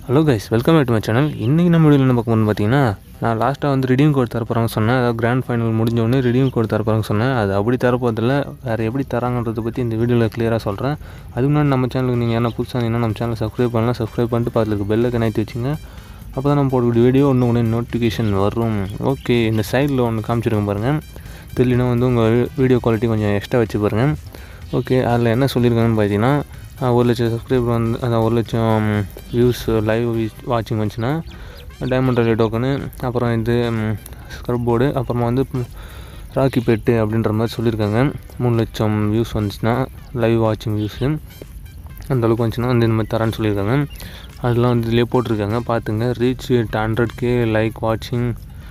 hello guys welcome back to my channel இன்றைக்கி நம்ம வீடியோவில் என்ன பார்க்க போகணும்னு பார்த்தீங்கன்னா நான் லாஸ்ட்டாக வந்து ரிடீம் கோட் தரப்போகிறாங்க சொன்னேன் அதாவது கிராண்ட் ஃபைனல் முடிஞ்ச உடனே ரிடீம் கோட் தரப்போகிறாங்க சொன்னேன் அது அப்படி தரப்போதில்ல வேறு எப்படி தராங்கன்றதை பற்றி இந்த வீடியோவில் க்ளியராக சொல்கிறேன் அதுக்கு முன்னாடி நம்ம சேனலுக்கு நீங்கள் என்ன புதுசாக இருந்தீங்கன்னா நம்ம சேனலை சப்ஸ்கிரைப் பண்ணலாம் சப்ஸ்கிரைப் பண்ணிட்டு பக்கத்தில் இருக்க பெல்லை கனெக்ட் வச்சுங்க அப்போ தான் நம்ம போடக்கூடிய வீடியோ ஒன்று ஒன்று நோட்டிஃபிகேஷன் வரும் ஓகே இந்த சைடில் ஒன்று காமிச்சிருங்க பாருங்கள் தெரியலனா வந்து உங்கள் வீடியோ குவாலிட்டி கொஞ்சம் எக்ஸ்ட்ரா வச்சு பாருங்கள் ஓகே அதில் என்ன சொல்லியிருக்காங்கன்னு பார்த்தீங்கன்னா ஆஹ் ஒரு லட்சம் சப்ஸ்கிரைபர் வந்து அதான் ஒரு லட்சம் வியூஸ் லைவ் வாட்சிங் வந்துச்சுன்னா டைமண்ட் ரேலி டோக்கனு அப்புறம் இது ஸ்க்ரப் போர்டு அப்புறமா வந்து ராக்கி பெட்டு அப்படின்ற மாதிரி சொல்லியிருக்காங்க மூணு லட்சம் வியூஸ் வந்துச்சுன்னா லைவ் வாட்சிங் வியூஸு அந்த அளவுக்கு வந்துச்சுன்னா வந்து இந்த மாதிரி தரேன்னு சொல்லியிருக்காங்க அதெல்லாம் வந்து இதிலே போட்டிருக்காங்க பார்த்துங்க ரீச் ஹண்ட்ரட் கே லைக் வாட்சிங்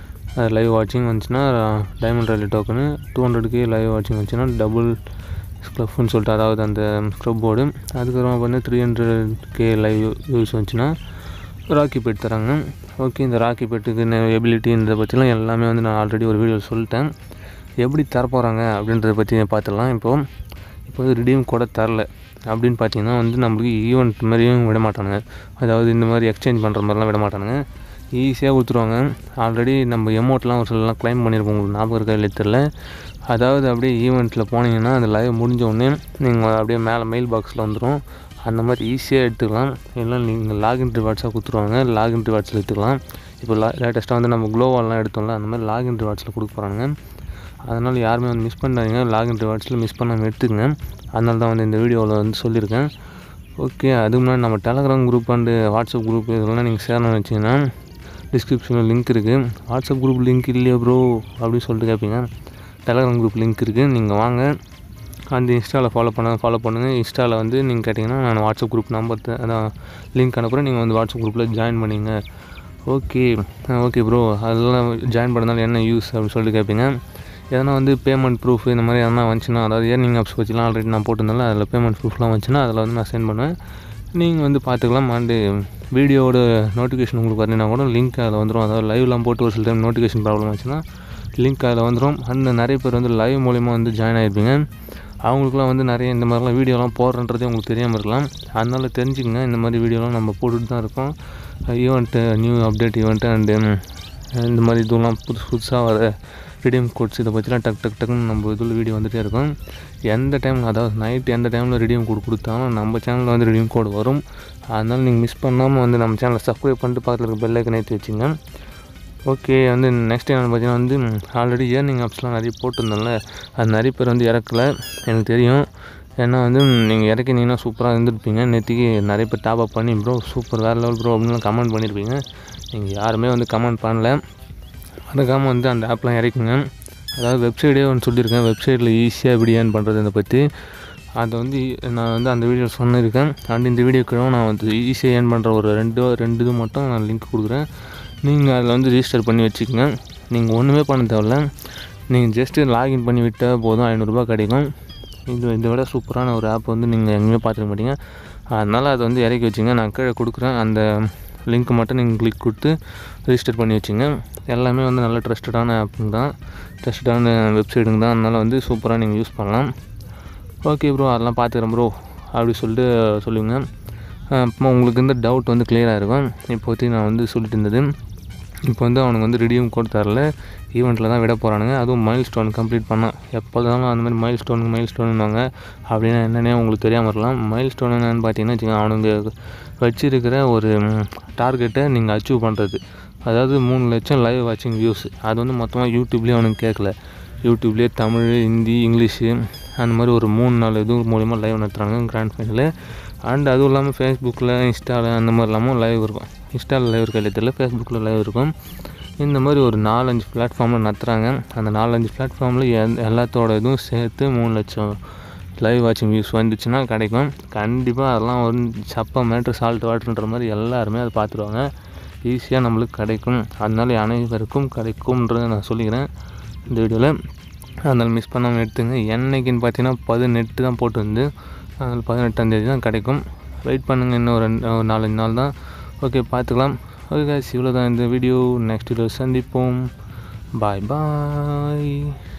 லைவ் வாட்சிங் வந்துச்சுன்னா diamond rally token two hundred K live வாட்சிங் வந்துச்சுன்னா டபுள் ஸ்க்ரப்னு சொல்லிட்டு அதாவது அந்த ஸ்க்ரப் போர்டு அதுக்கப்புறமா வந்து three hundred K live views வந்துச்சுன்னா ராக்கி பெட் தராங்க ஓகே இந்த ராக்கி பெட்டுக்கு எபிலிட்டி இதை பற்றிலாம் எல்லாமே வந்து நான் ஆல்ரெடி ஒரு வீடியோ சொல்லிட்டேன் எப்படி தரப்போகிறாங்க அப்படின்றத பற்றி பார்த்துடலாம் இப்போது இப்போ வந்து ரிடீம் கூட தரல அப்படின்னு பார்த்தீங்கன்னா வந்து நம்மளுக்கு ஈவெண்ட் மாதிரியும் விட மாட்டானுங்க அதாவது இந்த மாதிரி எக்ஸ்சேஞ்ச் பண்ணுற மாதிரிலாம் விட மாட்டானுங்க ஈஸியாக கொடுத்துருவாங்க ஆல்ரெடி நம்ம எமௌண்ட்லாம் ஒரு சிலலாம் க்ளைம் பண்ணியிருப்போம் உங்களுக்கு ஞாபகம் இருக்கா இல்லை தெரில அதாவது அப்படியே ஈவெண்ட்டில் போனீங்கன்னா அந்த லைவ் முடிஞ்ச உடனே நீங்கள் அப்படியே மேலே மெயில் பாக்ஸில் வந்துடும் அந்த மாதிரி ஈஸியாக எடுத்துக்கலாம் இல்லை நீங்கள் லாகின் ரிவார்ட்ஸாக கொடுத்துருவாங்க லாகின் ரிவார்ட்ஸில் எடுத்துக்கலாம் இப்போ லா லேட்டஸ்ட்டாக வந்து நம்ம க்ளோவால்லாம் எடுத்தோம்ல அந்த மாதிரி லாகின் ரிவார்ட்ஸில் கொடுக்க போகிறாங்க அதனால் யாருமே வந்து மிஸ் பண்ணாதீங்க லாகின் ரிவார்ட்ஸில் மிஸ் பண்ணாமல் எடுத்துக்கங்க அதனால தான் வந்து இந்த வீடியோவில் வந்து சொல்லியிருக்கேன் ஓகே அதுக்கு முன்னாடி நம்ம Telegram group and WhatsApp group இதெல்லாம் நீங்கள் சேரணும்னு வச்சிங்கன்னா டிஸ்கிரிப்ஷனில் லிங்க் இருக்குது வாட்ஸ்அப் குரூப் லிங்க் இல்லையா ப்ரோ அப்படின்னு சொல்லிட்டு கேட்பீங்க டெலகிராம் குரூப் லிங்க் இருக்குது நீங்கள் வாங்க அந்த இன்ஸ்டாவில் ஃபாலோ பண்ண ஃபாலோ பண்ணுங்கள் இன்ஸ்டாவில் வந்து நீங்கள் கேட்டிங்கன்னா நான் வாட்ஸ்அப் குரூப் நம்பர் அதான் லிங்க் அனுப்புகிறேன் நீங்கள் வந்து வாட்ஸ்அப் குரூப்பில் ஜாயின் பண்ணிங்க ஓகே ஓகே ப்ரோ அதெல்லாம் ஜாயின் பண்ணதால என்ன யூஸ் அப்படின்னு சொல்லிட்டு கேட்பீங்க எதனா வந்து பேமெண்ட் ப்ரூஃப் இந்த மாதிரி எதனா வந்துச்சுன்னா அதாவது ஏர்னிங் ஆப்ஸ் வச்சுலாம் ஆல்ரெடி நான் போட்டிருந்தால அதில் பேமெண்ட் ப்ரூஃப்லாம் வந்துச்சுன்னா அதில் வந்து நான் சென்ட் பண்ணுவேன் நீங்கள் வந்து பார்த்துக்கலாம் அண்டு வீடியோவோட நோட்டிஃபிகேஷன் உங்களுக்கு வரணுன்னா கூட லிங்க் அதில் வந்துடும் அதாவது லைவ்லாம் போட்டு ஒரு சில டைம் நோட்டிஃபிகேஷன் ப்ராப்ளம் ஆச்சுன்னா லிங்க் அதில் வந்துடும் அண்ட் நிறைய பேர் வந்து லைவ் மூலிமா வந்து ஜாயின் ஆகிருப்பீங்க அவங்களுக்குலாம் வந்து நிறைய இந்த மாதிரிலாம் வீடியோலாம் போடுறன்றதே உங்களுக்கு தெரியாமல் இருக்கலாம் அதனால் தெரிஞ்சுக்கங்க இந்த மாதிரி வீடியோலாம் நம்ம போட்டுட்டு தான் இருக்கோம் event new update event and இந்த மாதிரி இதுலாம் புதுசு புதுசாக வர ரிடீம் கோட்ஸ் இதை பற்றிலாம் டக் டக் டக்குன்னு நம்ம இதில் வீடியோ வந்துகிட்டே இருக்கும் எந்த டைம் அதாவது நைட் எந்த டைமில் ரிடீம் கோட் கொடுத்தாலும் நம்ம சேனலில் வந்து ரிடீம் கோட் வரும் அதனால் நீங்கள் மிஸ் பண்ணாமல் வந்து நம்ம சேனலை சப்ஸ்கிரைப் பண்ணிட்டு பக்கத்தில் இருக்க பெல்லைக்கு நேற்று வச்சுங்க ஓகே வந்து நெக்ஸ்ட் என்னென்னு பார்த்தீங்கன்னா வந்து ஆல்ரெடி ஏர்னிங் ஆப்ஸ்லாம் நிறைய போட்டிருந்தோம்ல அது நிறைய பேர் வந்து இறக்கல எனக்கு தெரியும் ஏன்னா வந்து நீங்கள் இறக்கினீங்கன்னா சூப்பராக இருந்திருப்பீங்க நேற்றுக்கு நிறைய பேர் டாப் அப் பண்ணி ப்ரோ சூப்பர் வேறு லெவல் ப்ரோ அப்படின்லாம் கமெண்ட் பண்ணியிருப்பீங்க நீங்கள் யாருமே வந்து கமெண்ட் பண்ணல மறக்காமல் வந்து அந்த ஆப்லாம் இறக்குங்க அதாவது வெப்சைட்டே ஒன்று சொல்லியிருக்கேன் வெப்சைட்டில் ஈஸியாக எப்படி ஏர்ன் பண்ணுறது இதை பற்றி அதை வந்து நான் வந்து அந்த வீடியோ சொன்னிருக்கேன் அண்ட் இந்த வீடியோக்கு நான் வந்து ஈஸியாக ஏர்ன் பண்ணுற ஒரு ரெண்டு ரெண்டு இது மட்டும் நான் லிங்க் கொடுக்குறேன் நீங்கள் அதில் வந்து ரிஜிஸ்டர் பண்ணி வச்சுக்கோங்க நீங்கள் ஒன்றுமே பண்ண தேவையில்ல நீங்கள் ஜஸ்ட்டு லாகின் பண்ணி விட்டால் போதும் ஐநூறுரூபா கிடைக்கும் இது இதை விட சூப்பரான ஒரு ஆப் வந்து நீங்கள் எங்கேயுமே பார்த்துக்க மாட்டீங்க அதனால் அதை வந்து இறக்கி வச்சுங்க நான் கீழே கொடுக்குறேன் அந்த லிங்க் மட்டும் நீங்கள் கிளிக் கொடுத்து ரிஜிஸ்டர் பண்ணி வச்சுங்க எல்லாமே வந்து நல்ல ட்ரஸ்டடான ஆப்புங்க தான் ட்ரஸ்டடான வெப்சைட்டுங்க தான் அதனால் வந்து சூப்பராக நீங்கள் யூஸ் பண்ணலாம் ஓகே ப்ரோ அதெல்லாம் பார்த்துக்கிறேன் ப்ரோ அப்படி சொல்லிட்டு சொல்லுங்க இப்போ உங்களுக்கு இந்த டவுட் வந்து கிளியராக இருக்கும் இப்போதைக்கு நான் வந்து சொல்லிட்டு இருந்தது இப்போ வந்து அவனுக்கு வந்து ரிடியூம் கோட் தரல ஈவெண்ட்டில் தான் விட போகிறானுங்க அதுவும் மைல் ஸ்டோன் கம்ப்ளீட் பண்ணால் எப்போதாலும் அந்த மாதிரி மைல் ஸ்டோன் மைல் ஸ்டோனுவாங்க அப்படின்னா என்னென்னே உங்களுக்கு தெரியாமல் இருக்கலாம் மைல் ஸ்டோன் என்னென்னு பார்த்தீங்கன்னா வச்சுக்கோங்க அவனுங்க வச்சிருக்கிற ஒரு டார்கெட்டை நீங்கள் அச்சீவ் பண்ணுறது அதாவது மூணு லட்சம் லைவ் வாட்சிங் வியூஸ் அது வந்து மொத்தமாக யூடியூப்லேயே அவனுக்கு கேட்கல யூடியூப்லேயே தமிழ் ஹிந்தி இங்கிலீஷு அந்த மாதிரி ஒரு மூணு நாலு இது மூலிமா லைவ் நடத்துகிறாங்க கிராண்ட் ஃபைனலு அண்ட் அதுவும் இல்லாமல் ஃபேஸ்புக்கில் இன்ஸ்டாவில் அந்த மாதிரி இல்லாமல் லைவ் இருக்கும் இன்ஸ்டாவில் லைவ் இருக்க தெரியல ஃபேஸ்புக்கில் லைவ் இருக்கும் இந்த மாதிரி ஒரு நாலஞ்சு பிளாட்ஃபார்மில் நடத்துகிறாங்க அந்த நாலஞ்சு பிளாட்ஃபார்மில் எல்லாத்தோட இதுவும் சேர்த்து மூணு லட்சம் லைவ் வாட்சிங் வியூஸ் வந்துச்சுன்னா கிடைக்கும் கண்டிப்பாக அதெல்லாம் வந்து சப்ப மேட்ரு சால்ட் வாட்டர்ன்ற மாதிரி எல்லாருமே அதை பார்த்துருவாங்க ஈஸியாக நம்மளுக்கு கிடைக்கும் அதனால அனைவருக்கும் கிடைக்கும்ன்றதை நான் சொல்லிக்கிறேன் இந்த வீடியோவில் அதனால் மிஸ் பண்ணாமல் எடுத்துங்க என்னைக்குன்னு பார்த்தீங்கன்னா பதினெட்டு தான் போட்டு வந்து அதனால் பதினெட்டாந்தேதி தான் கிடைக்கும் வெயிட் பண்ணுங்கள் இன்னும் ரெண்டு ஒரு நாலஞ்சு நாள் தான் ஓகே பார்த்துக்கலாம் ஓகே காய்ஸ் இவ்வளோ தான் இந்த வீடியோ நெக்ஸ்ட் வீடியோ சந்திப்போம் பாய் பாய்